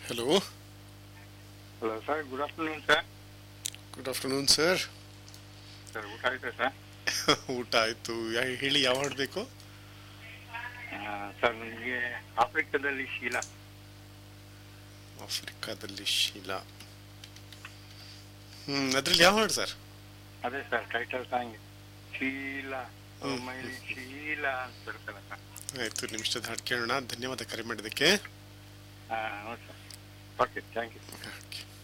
Hello hello sir good afternoon sir good afternoon sir sir ಊಟ ಆಯ್ತಾ sir ಊಟ ಆಯ್ತು ಯಾ- ಹೇಳಿ ಯಾವ ಹಾಡು ಬೇಕು ಆ, ಸರ್ ನನಗೆ ಆಫ್ರಿಕಾದಲ್ಲಿ ಶೀಲಾ ಆಫ್ರಿಕಾದಲ್ಲಿ ಶೀಲಾ ಹ್ಮ್ ಅದ್ರಲ್ಲಿ ಯಾವ ಹಾಡು ಸರ್ ಅದೇ sir title song Sheela oh hmm. My Sheela ಅಂತ ಬರುತ್ತಲ್ಲ ಸರ್ ಆಯ್ತು ನಿಮಿಷದ ಹಾಡು ಕೇಳೋಣ ಧನ್ಯವಾದ ಕರೆ ಮಾಡಿದ್ದಕ್ಕೆ ಹಾಂ ಹೌದು sir okay thank you okay